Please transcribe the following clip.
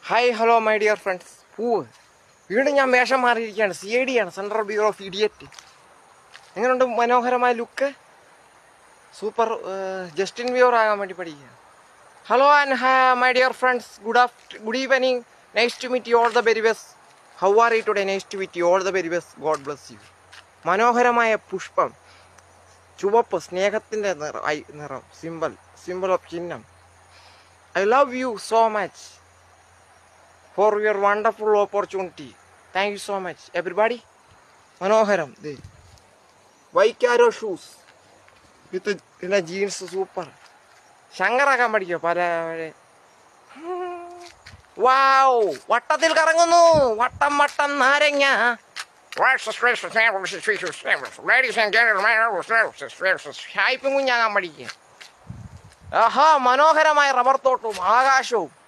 hi hello my dear friends പൂവ് വീണ്ടും ഞാൻ വേഷം മാറിയിരിക്കുകയാണ് സി ഐ ഡി ആണ് സെൻട്രൽ ബ്യൂറോ ഓഫ് ഇഡിയറ്റ് എങ്ങനെയുണ്ട് മനോഹരമായ ലുക്ക് സൂപ്പർ ജസ്റ്റിൻ വ്യൂർ ആകാൻ വേണ്ടി പഠിക്കുക hello and my dear friends good after good evening nice to meet you all the very best how are you today nice to meet you all the very best God bless you മനോഹരമായ പുഷ്പം ചുവപ്പ് സ്നേഹത്തിൻ്റെ നിറം ഐ നിറം symbol symbol of ചിഹ്നം I love you so much for your wonderful opportunity thank you so much everybody മനോഹരം ദേ വൈക്കാരോ ഷൂസ് വിത്ത് പിന്നെ ജീൻസ് സൂപ്പർ ശങ്കറാക്കാൻ പഠിക്കോ പല വാവ് വട്ടത്തിൽ കറങ്ങുന്നു വട്ടം വട്ടം നാരങ്ങ ഹായ്പും കുഞ്ഞാകാൻ പഠിക്കുക ആഹാ മനോഹരമായ റബ്ബർ തോട്ടവും ആകാശവും